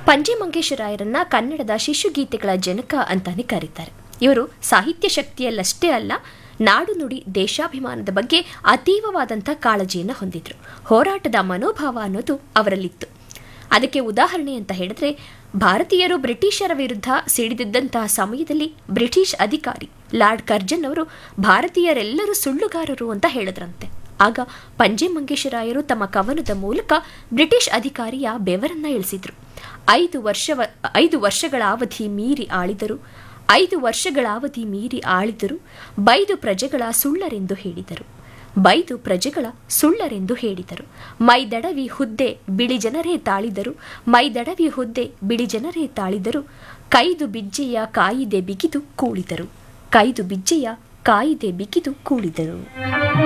ಪಂಜೆ ಮಂಗೇಶರಾಯರನ್ನ ಕನ್ನಡದ ಶಿಶುಗೀತೆಗಳ ಜನಕ ಅಂತಾನೆ ಕರೀತಾರೆ ಇವರು ಸಾಹಿತ್ಯ ಶಕ್ತಿಯಲ್ಲಷ್ಟೇ ಅಲ್ಲ ನಾಡು ನುಡಿ ದೇಶಾಭಿಮಾನದ ಬಗ್ಗೆ ಅತೀವವಾದಂಥ ಕಾಳಜಿಯನ್ನು ಹೊಂದಿದ್ರು ಹೋರಾಟದ ಮನೋಭಾವ ಅನ್ನೋದು ಅವರಲ್ಲಿತ್ತು ಅದಕ್ಕೆ ಉದಾಹರಣೆ ಅಂತ ಹೇಳಿದ್ರೆ ಭಾರತೀಯರು ಬ್ರಿಟಿಷರ ವಿರುದ್ಧ ಸಿಡಿದಿದ್ದಂತಹ ಸಮಯದಲ್ಲಿ ಬ್ರಿಟಿಷ್ ಅಧಿಕಾರಿ ಲಾರ್ಡ್ ಕರ್ಜನ್ ಅವರು ಭಾರತೀಯರೆಲ್ಲರೂ ಸುಳ್ಳುಗಾರರು ಅಂತ ಹೇಳಿದ್ರಂತೆ ಆಗ ಪಂಜೆ ಮಂಗೇಶರಾಯರು ತಮ್ಮ ಕವನದ ಮೂಲಕ ಬ್ರಿಟಿಷ್ ಅಧಿಕಾರಿಯ ಬೆವರನ್ನ ಇಳಿಸಿದ್ರು ಐದು ವರ್ಷವ ಐದು ವರ್ಷಗಳ ಅವಧಿ ಮೀರಿ ಆಳಿದರು ಐದು ವರ್ಷಗಳ ಅವಧಿ ಮೀರಿ ಆಳಿದರು ಬೈದು ಪ್ರಜೆಗಳ ಸುಳ್ಳರೆಂದು ಹೇಳಿದರು ಬೈದು ಪ್ರಜೆಗಳ ಸುಳ್ಳರೆಂದು ಹೇಳಿದರು ಮೈದಡವಿ ಹುದ್ದೆ ಬಿಳಿ ಜನರೇ ತಾಳಿದರು ಮೈದಡವಿ ಹುದ್ದೆ ಬಿಳಿ ಜನರೇ ತಾಳಿದರು ಕೈದು ಬಿಜ್ಜೆಯ ಕಾಯಿದೆ ಬಿಗಿದು ಕೂಳಿದರು ಕೈದು ಬಿಜ್ಜೆಯ ಕಾಯಿದೆ ಬಿಗಿದು ಕೂಳಿದರು